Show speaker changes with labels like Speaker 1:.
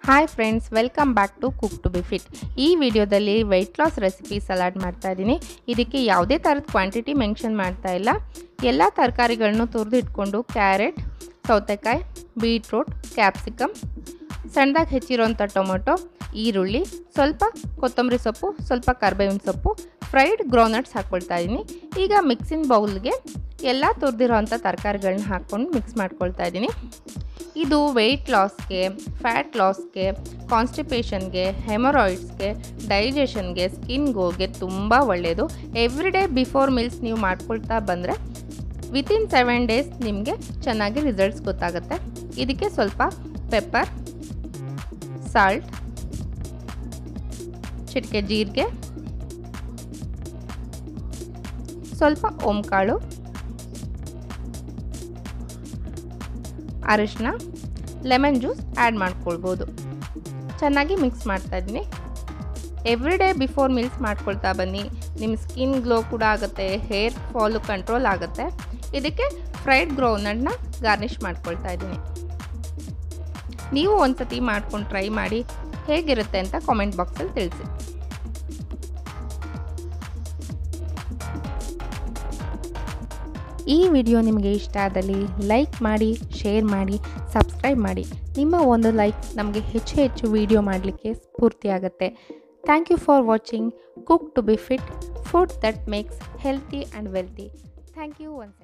Speaker 1: hi friends welcome back to cook to be fit ಈ ವಿಡಿಯೋದಲ್ಲಿ weight loss recipe salad ಮಾಡ್ತಾ ಇದ್ದೀನಿ ಇದಕ್ಕೆ ಯಾವುದೇ ಥರದ ಕ್ವಾಂಟಿಟಿ ಮೆನ್ಷನ್ ಮಾಡ್ತಾ ಇಲ್ಲ ಎಲ್ಲ ತರಕಾರಿಗಳನ್ನು ತುರಿದು ಇಟ್ಕೊಂಡು ಕ್ಯಾರೆಟ್ ಸೌತೆಕಾಯಿ ಬೀಟ್ರೂಟ್ ಕ್ಯಾಪ್ಸಿಕಮ್ ಸಣ್ಣದಾಗಿ ಹೆಚ್ಚಿರೋಂಥ ಟೊಮೊಟೊ ಈರುಳ್ಳಿ ಸ್ವಲ್ಪ ಕೊತ್ತಂಬರಿ ಸೊಪ್ಪು ಸ್ವಲ್ಪ ಕರ್ಬೇವಿನ ಸೊಪ್ಪು ಫ್ರೈಡ್ ಗ್ರೌನಟ್ಸ್ ಹಾಕ್ಕೊಳ್ತಾ ಇದ್ದೀನಿ ಈಗ ಮಿಕ್ಸಿಂಗ್ ಬೌಲ್ಗೆ ಎಲ್ಲ ತುರಿದಿರೋಂಥ ತರಕಾರಿಗಳನ್ನ ಹಾಕ್ಕೊಂಡು ಮಿಕ್ಸ್ ಮಾಡ್ಕೊಳ್ತಾ ಇದ್ದೀನಿ ಇದು ವೆಯ್ಟ್ ಲಾಸ್ಗೆ ಫ್ಯಾಟ್ ಲಾಸ್ಗೆ ಕಾನ್ಸ್ಟಿಪೇಷನ್ಗೆ ಹೆಮರಾಯ್ಡ್ಸ್ಗೆ ಡೈಜೆಷನ್ಗೆ ಸ್ಕಿನ್ ಗೋಗೆ ತುಂಬ ಒಳ್ಳೆಯದು ಎವ್ರಿ ಡೇ ಬಿಫೋರ್ ಮೀಲ್ಸ್ ನೀವು ಮಾಡ್ಕೊಳ್ತಾ ಬಂದರೆ ವಿತಿನ್ ಸೆವೆನ್ ಡೇಸ್ ನಿಮಗೆ ಚೆನ್ನಾಗಿ ರಿಸಲ್ಟ್ಸ್ ಗೊತ್ತಾಗುತ್ತೆ ಇದಕ್ಕೆ ಸ್ವಲ್ಪ ಪೆಪ್ಪರ್ ಸಾಲ್ಟ್ ಚಿಟಿಕೆ ಜೀರಿಗೆ ಸ್ವಲ್ಪ ಓಂಕಾಳು ಅರಿಶಿನ ಲೆಮನ್ ಜ್ಯೂಸ್ ಆ್ಯಡ್ ಮಾಡ್ಕೊಳ್ಬೋದು ಚೆನ್ನಾಗಿ ಮಿಕ್ಸ್ ಮಾಡ್ತಾ ಇದ್ದೀನಿ ಎವ್ರಿ ಡೇ ಬಿಫೋರ್ ಮೀಲ್ಸ್ ಮಾಡ್ಕೊಳ್ತಾ ಬನ್ನಿ ನಿಮ್ಮ ಸ್ಕಿನ್ ಗ್ಲೋ ಕೂಡ ಆಗುತ್ತೆ ಹೇರ್ ಫಾಲು ಕಂಟ್ರೋಲ್ ಆಗುತ್ತೆ ಇದಕ್ಕೆ ಫ್ರೈಡ್ ಗ್ರೌನಟ್ನ ಗಾರ್ನಿಷ್ ಮಾಡ್ಕೊಳ್ತಾ ಇದ್ದೀನಿ ನೀವು ಒಂದ್ಸತಿ ಮಾಡ್ಕೊಂಡು ಟ್ರೈ ಮಾಡಿ ಹೇಗಿರುತ್ತೆ ಅಂತ ಕಾಮೆಂಟ್ ಬಾಕ್ಸಲ್ಲಿ ತಿಳಿಸಿ ಈ ವಿಡಿಯೋ ನಿಮಗೆ ಇಷ್ಟ ಆದಲ್ಲಿ ಲೈಕ್ ಮಾಡಿ ಶೇರ್ ಮಾಡಿ ಸಬ್ಸ್ಕ್ರೈಬ್ ಮಾಡಿ ನಿಮ್ಮ ಒಂದು ಲೈಕ್ ನಮಗೆ ಹೆಚ್ಚು ಹೆಚ್ಚು ವಿಡಿಯೋ ಮಾಡಲಿಕ್ಕೆ ಸ್ಫೂರ್ತಿ ಆಗುತ್ತೆ thank you for watching cook to be fit food that makes healthy and wealthy thank you once